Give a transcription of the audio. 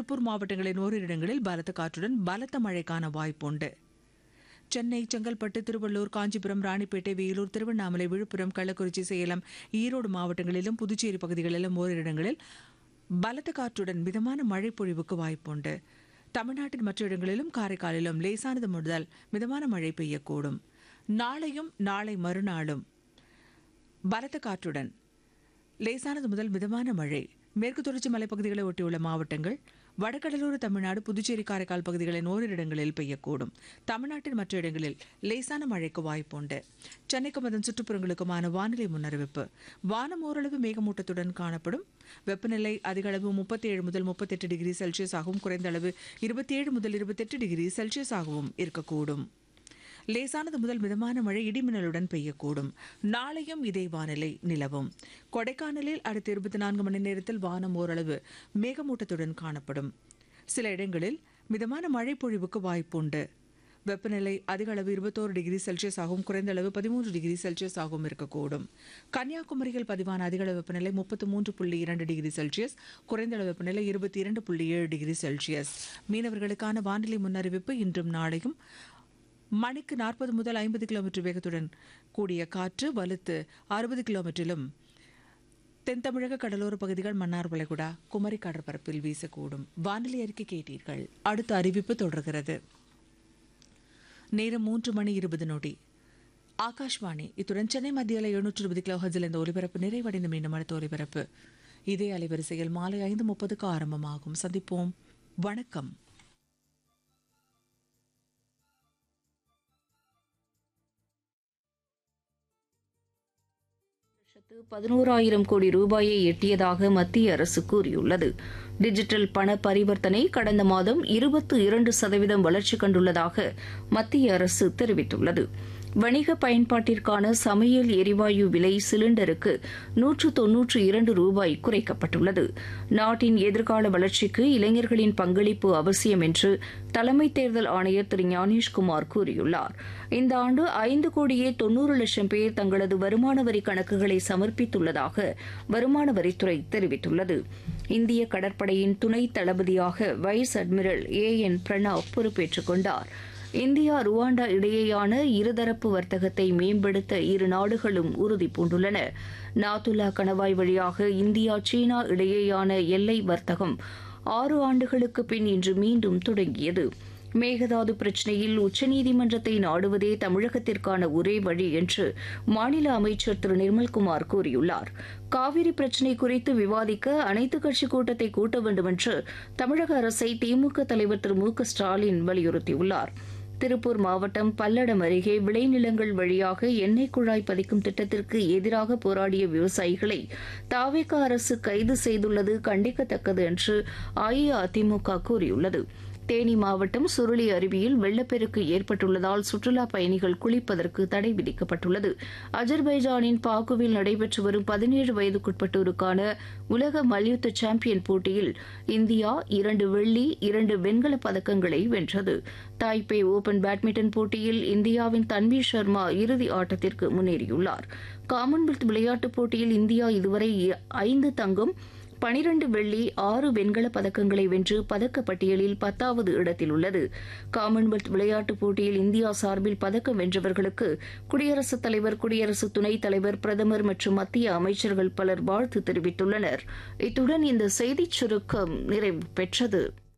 திருப்பூர் மாவட்டங்களின் ஓரிரு இடங்களில் பலத்த காற்றுடன் பலத்த மழைக்கான வாய்ப்புண்டு சென்னை செங்கல்பட்டு திருவள்ளூர் காஞ்சிபுரம் ராணிப்பேட்டை வேலூர் திருவண்ணாமலை விழுப்புரம் கள்ளக்குறிச்சி சேலம் ஈரோடு மாவட்டங்களிலும் புதுச்சேரி பகுதிகளிலும் ஓரிரு இடங்களில் பலத்த காற்றுடன் மிதமான மழை பொழிவுக்கு வாய்ப்புண்டு தமிழ்நாட்டின் மற்ற இடங்களிலும் காரைக்காலிலும் லேசானது முதல் மிதமான மழை பெய்யக்கூடும் நாளையும் நாளை மறுநாளும் பலத்த காற்றுடன் லேசானது முதல் மிதமான மழை மேற்கு தொடர்ச்சி மலைப்பகுதிகளை ஒட்டியுள்ள மாவட்டங்கள் வடகடலோர தமிழ்நாடு புதுச்சேரி காரைக்கால் பகுதிகளின் ஓரிரு இடங்களில் பெய்யக்கூடும் தமிழ்நாட்டின் மற்ற இடங்களில் லேசான மழைக்கு வாய்ப்புண்டு சென்னைக்கும் அதன் சுற்றுப்புறங்களுக்குமான வானிலை முன்னறிவிப்பு வானம் ஓரளவு மேகமூட்டத்துடன் காணப்படும் வெப்பநிலை அதிக அளவு முப்பத்தி ஏழு முதல் முப்பத்தெட்டு டிகிரி செல்சியஸ் ஆகவும் குறைந்த அளவு இருபத்தி ஏழு முதல் இருபத்தெட்டு டிகிரி செல்சியஸ் ஆகவும் இருக்கக்கூடும் லேசானது முதல் மிதமான மழை இடிமின்னலுடன் பெய்யக்கூடும் நாளையும் இதே வானிலை நிலவும் கொடைக்கானலில் அடுத்த இருபத்தி நான்கு மணி நேரத்தில் வானம் ஓரளவு மேகமூட்டத்துடன் காணப்படும் சில இடங்களில் மிதமான மழை பொழிவுக்கு வாய்ப்புண்டு வெப்பநிலை அதிக அளவு இருபத்தோரு டிகிரி செல்சியஸ் ஆகவும் குறைந்த அளவு பதிமூன்று டிகிரி செல்சியஸ் ஆகவும் இருக்கக்கூடும் கன்னியாகுமரியில் பதிவான அதிக அளவு வெப்பநிலை முப்பத்து மூன்று புள்ளி இரண்டு டிகிரி செல்சியஸ் குறைந்த அளவு வெப்பநிலை இருபத்தி இரண்டு புள்ளி ஏழு டிகிரி செல்சியஸ் மீனவர்களுக்கான வானிலை முன்னறிவிப்பு இன்றும் நாளையும் மணிக்கு நாற்பது முதல் ஐம்பது கிலோமீட்டர் வேகத்துடன் கூடிய காற்று வலுத்து அறுபது கிலோமீட்டரிலும் தென் தமிழக கடலோர பகுதிகள் மன்னார் வளைகுடா குமரி கடற்பரப்பில் வீசக்கூடும் வானிலை அறிக்கை கேட்டீர்கள் அடுத்த அறிவிப்பு தொடர்கிறது நேரம் மூன்று மணி இருபது நொடி ஆகாஷ்வாணி இத்துடன் சென்னை மத்தியில் எழுநூற்று இருபது கிலோ ஹஜில் இந்த ஒலிபரப்பு நிறைவடைந்த மீண்டும் அடுத்த ஒலிபரப்பு இதே அலைவரிசையில் மாலை ஐந்து முப்பதுக்கு ஆரம்பமாகும் சந்திப்போம் வணக்கம் லட்சத்து பதினோராயிரம் கோடி ரூபாயை எட்டியதாக மத்திய அரசு கூறியுள்ளது டிஜிட்டல் பண பரிவர்த்தனை கடந்த மாதம் இருபத்து இரண்டு சதவீதம் வளர்ச்சி கண்டுள்ளதாக மத்திய அரசு தெரிவித்துள்ளது வணிக பயன்பாட்டிற்கான சமையல் எரிவாயு விலை சிலிண்டருக்கு நூற்று தொன்னூற்று இரண்டு ரூபாய் குறைக்கப்பட்டுள்ளது நாட்டின் எதிர்கால வளர்ச்சிக்கு இளைஞர்களின் பங்களிப்பு அவசியம் என்று தலைமை தேர்தல் ஆணையர் திரு ஞானேஷ்குமார் கூறியுள்ளார் இந்த ஆண்டு ஐந்து கோடியே தொன்னூறு லட்சம் பேர் தங்களது வருமான வரி கணக்குகளை சமர்ப்பித்துள்ளதாக வருமான வரித்துறை தெரிவித்துள்ளது இந்திய கடற்படையின் துணை தளபதியாக vice admiral A N Pranab பொறுப்பேற்றுக் கொண்டார் இந்தியா ருவாண்டா இடையேயான இருதரப்பு வர்த்தகத்தை மேம்படுத்த இரு நாடுகளும் உறுதி பூண்டுள்ளன நாத்துல்லா கணவாய் வழியாக இந்தியா சீனா இடையேயான எல்லை வர்த்தகம் ஆறு ஆண்டுகளுக்கு பின் இன்று மீண்டும் தொடங்கியது மேகதாது பிரச்சினையில் உச்சநீதிமன்றத்தை நாடுவதே தமிழகத்திற்கான ஒரே வழி என்று மாநில அமைச்சர் திரு நிர்மல்குமார் கூறியுள்ளார் காவிரி பிரச்சினை குறித்து விவாதிக்க அனைத்துக் கட்சி கூட்டத்தை கூட்ட வேண்டும் என்று தமிழக அரசை திமுக தலைவர் திரு மு க ஸ்டாலின் வலியுறுத்தியுள்ளார் திருப்பூர் மாவட்டம் பல்லடம் அருகே விளைநிலங்கள் வழியாக எண்ணெய் குழாய் பதிக்கும் திட்டத்திற்கு எதிராக போராடிய விவசாயிகளை தாவேக அரசு கைது செய்துள்ளது கண்டிக்கத்தக்கது என்று அஇஅதிமுக கூறியுள்ளது தேனி மாவட்டம் சுருளி அருவியில் வெள்ளப்பெருக்கு ஏற்பட்டுள்ளதால் சுற்றுலா பயணிகள் குளிப்பதற்கு தடை விதிக்கப்பட்டுள்ளது அஜர்பைஜானின் பாக்குவில் நடைபெற்று வரும் பதினேழு வயதுக்குட்பட்டோருக்கான உலக மல்யுத்த சாம்பியன் போட்டியில் இந்தியா இரண்டு வெள்ளி இரண்டு வெண்கலப் பதக்கங்களை வென்றது தாய்பே ஓபன் பேட்மிண்டன் போட்டியில் இந்தியாவின் தன்வீர் சர்மா இறுதி ஆட்டத்திற்கு முன்னேறியுள்ளார் காமன்வெல்த் விளையாட்டுப் போட்டியில் இந்தியா இதுவரை ஐந்து தங்கம் பனிரண்டு வெள்ளி ஆறு வெண்கலப் பதக்கங்களை வென்று பதக்கப்பட்டியலில் பத்தாவது இடத்தில் உள்ளது காமன்வெல்த் விளையாட்டுப் போட்டியில் இந்தியா சார்பில் பதக்கம் வென்றவர்களுக்கு குடியரசுத் தலைவர் குடியரசு துணைத் தலைவர் பிரதமர் மற்றும் மத்திய அமைச்சர்கள் பலர் வாழ்த்து தெரிவித்துள்ளனர் இத்துடன் இந்த செய்திச் சுருக்கம் நிறைவு பெற்றது